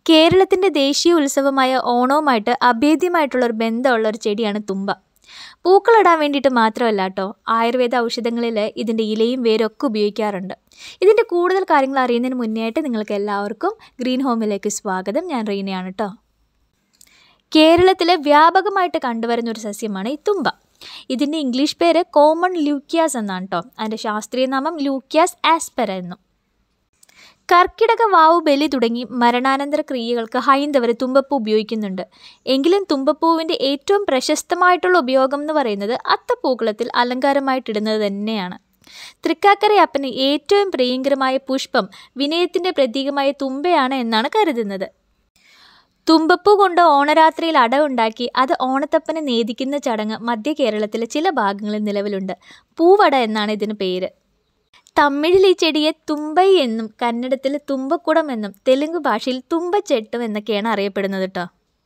കേരളത്തിൻ്റെ ദേശീയ ഉത്സവമായ ഓണവുമായിട്ട് അഭേദ്യമായിട്ടുള്ള ഒരു ബന്ധമുള്ള ഒരു ചെടിയാണ് തുമ്പ പൂക്കളിടാൻ വേണ്ടിയിട്ട് മാത്രമല്ല കേട്ടോ ആയുർവേദ ഔഷധങ്ങളിൽ ഇതിൻ്റെ ഇലയും വേരും ഒക്കെ ഉപയോഗിക്കാറുണ്ട് ഇതിൻ്റെ കൂടുതൽ കാര്യങ്ങൾ അറിയുന്നതിന് മുന്നേ ആയിട്ട് നിങ്ങൾക്ക് എല്ലാവർക്കും ഗ്രീൻ ഹോമിലേക്ക് സ്വാഗതം ഞാൻ റീനയാണ് കേട്ടോ കേരളത്തിൽ വ്യാപകമായിട്ട് കണ്ടുവരുന്ന ഒരു സസ്യമാണ് ഈ തുമ്പ ഇതിൻ്റെ ഇംഗ്ലീഷ് പേര് കോമൺ ലൂക്യാസ് എന്നാണ് കേട്ടോ അതിൻ്റെ ശാസ്ത്രീയ നാമം ലൂക്യാസ് ആസ്പെര എന്നും കർക്കിടക വാവ് ബലി തുടങ്ങി മരണാനന്തര ക്രിയകൾക്ക് ഹൈന്ദവർ തുമ്പപ്പൂ ഉപയോഗിക്കുന്നുണ്ട് എങ്കിലും തുമ്പപ്പൂവിൻ്റെ ഏറ്റവും പ്രശസ്തമായിട്ടുള്ള ഉപയോഗം എന്ന് പറയുന്നത് അത്തപ്പൂക്കളത്തിൽ അലങ്കാരമായിട്ടിടുന്നത് തന്നെയാണ് തൃക്കാക്കരയപ്പന് ഏറ്റവും പ്രിയങ്കരമായ പുഷ്പം വിനയത്തിൻ്റെ പ്രതീകമായ തുമ്പയാണ് എന്നാണ് കരുതുന്നത് തുമ്പപ്പൂ കൊണ്ട് ഓണരാത്രിയിൽ അടവുണ്ടാക്കി അത് ഓണത്തപ്പനെ നേദിക്കുന്ന ചടങ്ങ് മധ്യ കേരളത്തിലെ ചില ഭാഗങ്ങളിൽ നിലവിലുണ്ട് പൂവട എന്നാണ് ഇതിന് പേര് തമിഴിൽ ഈ ചെടിയെ തുമ്പൈ എന്നും കന്നഡത്തിൽ തുമ്പക്കുടം എന്നും തെലുങ്ക് ഭാഷയിൽ തുമ്പച്ചെട്ടും എന്നൊക്കെയാണ് അറിയപ്പെടുന്നത് കേട്ടോ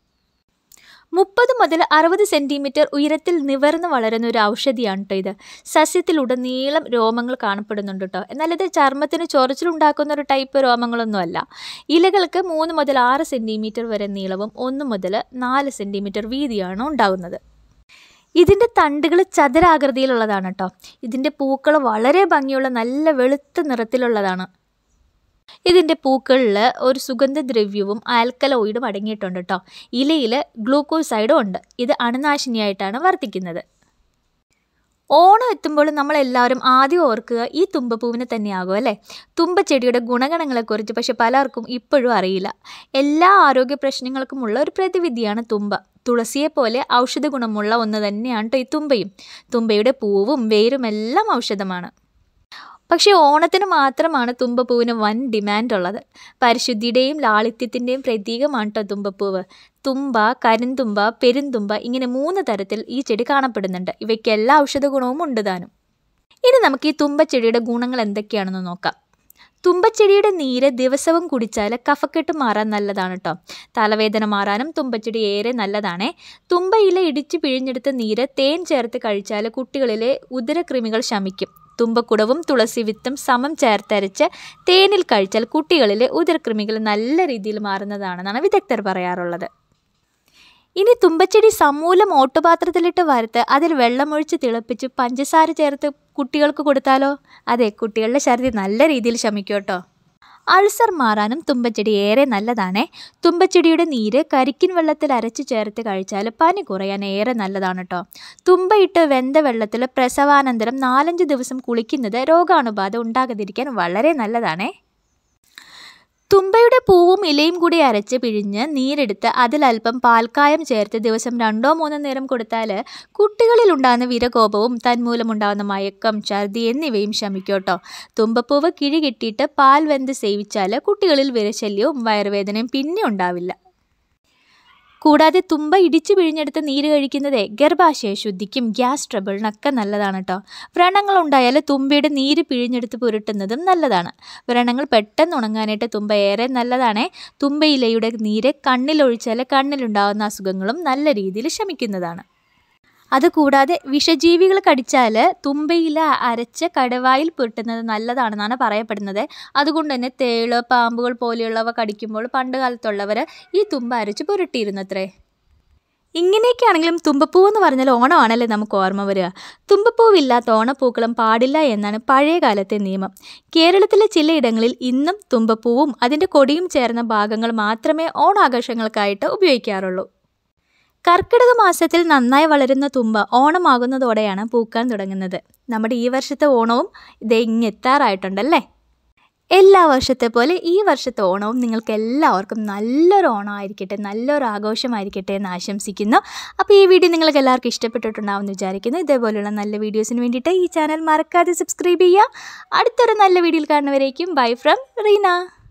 മുപ്പത് മുതൽ അറുപത് സെൻറ്റിമീറ്റർ ഉയരത്തിൽ നിവർന്ന് വളരുന്ന ഒരു ഔഷധിയാണ് കേട്ടോ ഇത് സസ്യത്തിലുടനീളം രോമങ്ങൾ കാണപ്പെടുന്നുണ്ട് കേട്ടോ എന്നാൽ ഇത് ചർമ്മത്തിന് ചൊറിച്ചിലുണ്ടാക്കുന്ന ഒരു ടൈപ്പ് രോമങ്ങളൊന്നുമല്ല ഇലകൾക്ക് മൂന്ന് മുതൽ ആറ് സെൻറ്റിമീറ്റർ വരെ നീളവും ഒന്ന് മുതൽ നാല് സെൻറ്റിമീറ്റർ വീതിയാണ് ഉണ്ടാകുന്നത് ഇതിൻ്റെ തണ്ടുകൾ ചതുരാകൃതിയിലുള്ളതാണ് കേട്ടോ ഇതിൻ്റെ പൂക്കൾ വളരെ ഭംഗിയുള്ള നല്ല വെളുത്ത നിറത്തിലുള്ളതാണ് ഇതിൻ്റെ പൂക്കളിൽ ഒരു സുഗന്ധദ്രവ്യവും ആൽക്കലോയിഡും അടങ്ങിയിട്ടുണ്ട് കേട്ടോ ഇലയിൽ ഗ്ലൂക്കോസൈഡും ഉണ്ട് ഇത് അണുനാശിനിയായിട്ടാണ് വർത്തിക്കുന്നത് ഓണം എത്തുമ്പോൾ നമ്മളെല്ലാവരും ആദ്യം ഓർക്കുക ഈ തുമ്പപ്പൂവിനെ തന്നെയാകും അല്ലേ തുമ്പച്ചെടിയുടെ ഗുണഗണങ്ങളെക്കുറിച്ച് പക്ഷെ പലർക്കും ഇപ്പോഴും അറിയില്ല എല്ലാ ആരോഗ്യ പ്രശ്നങ്ങൾക്കുമുള്ള ഒരു പ്രതിവിധിയാണ് തുമ്പ തുളസിയെ പോലെ ഔഷധ ഗുണമുള്ള ഒന്ന് തന്നെയാണ് കേട്ടോ ഈ തുമ്പയും തുമ്പയുടെ പൂവും വേരും എല്ലാം ഔഷധമാണ് പക്ഷേ ഓണത്തിന് മാത്രമാണ് തുമ്പപ്പൂവിന് വൻ ഡിമാൻഡ് ഉള്ളത് പരിശുദ്ധിയുടെയും ലാളിത്യത്തിൻ്റെയും പ്രതീകമാണ് കേട്ടോ തുമ്പപ്പൂവ് തുമ്പ കരിന്തുമ്പ പെരുന്തുമ്പ ഇങ്ങനെ മൂന്ന് തരത്തിൽ ഈ ചെടി കാണപ്പെടുന്നുണ്ട് ഇവയ്ക്കെല്ലാ ഔഷധ ഗുണവും ഉണ്ട് താനും ഇനി നമുക്ക് ഈ തുമ്പച്ചെടിയുടെ ഗുണങ്ങൾ എന്തൊക്കെയാണെന്ന് നോക്കാം തുമ്പച്ചെടിയുടെ നീര് ദിവസവും കുടിച്ചാൽ കഫക്കെട്ട് മാറാൻ നല്ലതാണ് കേട്ടോ തലവേദന മാറാനും തുമ്പച്ചെടി ഏറെ നല്ലതാണേ തുമ്പയില ഇടിച്ച് പിഴിഞ്ഞെടുത്ത നീര് തേൻ ചേർത്ത് കഴിച്ചാൽ കുട്ടികളിലെ ഉദരക്രിമികൾ ശമിക്കും തുമ്പക്കുടവും തുളസി വിത്തും സമം ചേർത്തരച്ച് തേനിൽ കഴിച്ചാൽ കുട്ടികളിലെ ഉദരക്രിമികൾ നല്ല രീതിയിൽ മാറുന്നതാണെന്നാണ് വിദഗ്ധർ പറയാറുള്ളത് ഇനി തുമ്പച്ചെടി സമൂലം ഓട്ടുപാത്രത്തിലിട്ട് വറുത്ത് അതിൽ വെള്ളമൊഴിച്ച് തിളപ്പിച്ച് പഞ്ചസാര ചേർത്ത് കുട്ടികൾക്ക് കൊടുത്താലോ അതെ കുട്ടികളുടെ ഛർദി നല്ല രീതിയിൽ ശമിക്കും കേട്ടോ അൾസർ മാറാനും തുമ്പച്ചെടി ഏറെ നല്ലതാണേ തുമ്പച്ചെടിയുടെ നീര് കരിക്കിൻ വെള്ളത്തിൽ അരച്ച് ചേർത്ത് കഴിച്ചാൽ പനി കുറയാൻ ഏറെ നല്ലതാണ് കേട്ടോ തുമ്പയിട്ട് വെന്ത വെള്ളത്തിൽ പ്രസവാനന്തരം നാലഞ്ച് ദിവസം കുളിക്കുന്നത് രോഗാണുബാധ ഉണ്ടാകാതിരിക്കാൻ വളരെ നല്ലതാണേ തുമ്പയുടെ പൂവും ഇലയും കൂടി അരച്ച് പിഴിഞ്ഞ് നീരെടുത്ത് അതിലൽപ്പം പാൽക്കായം ചേർത്ത് ദിവസം രണ്ടോ മൂന്നോ നേരം കൊടുത്താൽ കുട്ടികളിൽ ഉണ്ടാകുന്ന വിരകോപവും തന്മൂലമുണ്ടാകുന്ന മയക്കം ഛർദി എന്നിവയും ശമിക്കോട്ടോ തുമ്പപ്പൂവ് കിഴി കിട്ടിയിട്ട് പാൽ വെന്ത് സേവിച്ചാൽ കുട്ടികളിൽ വിരശല്യവും വയറുവേദനയും പിന്നെ ഉണ്ടാവില്ല കൂടാതെ തുമ്പ ഇടിച്ചു പിഴിഞ്ഞെടുത്ത് നീര് കഴിക്കുന്നത് ഗർഭാശയ ശുദ്ധിക്കും ഗ്യാസ് ട്രബിളിനൊക്കെ നല്ലതാണ് കേട്ടോ വ്രണങ്ങൾ ഉണ്ടായാൽ തുമ്പയുടെ നീര് പിഴിഞ്ഞെടുത്ത് പുരട്ടുന്നതും നല്ലതാണ് വ്രണങ്ങൾ പെട്ടെന്ന് ഉണങ്ങാനായിട്ട് തുമ്പ ഏറെ നല്ലതാണേ തുമ്പയിലയുടെ നീര് കണ്ണിലൊഴിച്ചാൽ കണ്ണിലുണ്ടാകുന്ന അസുഖങ്ങളും നല്ല രീതിയിൽ ശമിക്കുന്നതാണ് അതുകൂടാതെ വിഷജീവികൾ കടിച്ചാൽ തുമ്പയില അരച്ച് കടവായിൽ പുരട്ടുന്നത് നല്ലതാണെന്നാണ് പറയപ്പെടുന്നത് അതുകൊണ്ട് തന്നെ തേള് പാമ്പുകൾ പോലെയുള്ളവ കടിക്കുമ്പോൾ പണ്ട് കാലത്തുള്ളവർ ഈ തുമ്പ അരച്ച് പുരട്ടിയിരുന്നത്രേ ഇങ്ങനെയൊക്കെയാണെങ്കിലും തുമ്പപ്പൂ എന്ന് പറഞ്ഞാൽ ഓണമാണല്ലേ നമുക്ക് ഓർമ്മ വരിക തുമ്പപ്പൂവില്ലാത്ത ഓണപ്പൂക്കളം പാടില്ല എന്നാണ് പഴയ കാലത്തെ നിയമം കേരളത്തിലെ ചിലയിടങ്ങളിൽ ഇന്നും തുമ്പപ്പൂവും അതിൻ്റെ കൊടിയും ചേർന്ന ഭാഗങ്ങൾ മാത്രമേ ഓണാഘോഷങ്ങൾക്കായിട്ട് ഉപയോഗിക്കാറുള്ളൂ കർക്കിടക മാസത്തിൽ നന്നായി വളരുന്ന തുമ്പ ഓണമാകുന്നതോടെയാണ് പൂക്കാൻ തുടങ്ങുന്നത് നമ്മുടെ ഈ വർഷത്തെ ഓണവും ഇത് ഇങ്ങെത്താറായിട്ടുണ്ടല്ലേ എല്ലാ വർഷത്തെ പോലെ ഈ വർഷത്തെ ഓണവും നിങ്ങൾക്ക് എല്ലാവർക്കും നല്ലൊരു ഓണമായിരിക്കട്ടെ നല്ലൊരു ആഘോഷമായിരിക്കട്ടെ എന്ന് ആശംസിക്കുന്നു അപ്പോൾ ഈ വീഡിയോ നിങ്ങൾക്ക് എല്ലാവർക്കും ഇഷ്ടപ്പെട്ടിട്ടുണ്ടാവും എന്ന് വിചാരിക്കുന്നു ഇതേപോലെയുള്ള നല്ല വീഡിയോസിന് വേണ്ടിയിട്ട് ഈ ചാനൽ മറക്കാതെ സബ്സ്ക്രൈബ് ചെയ്യുക അടുത്തൊരു നല്ല വീഡിയോയിൽ കാണുന്നവരേക്കും ബൈ ഫ്രം റീന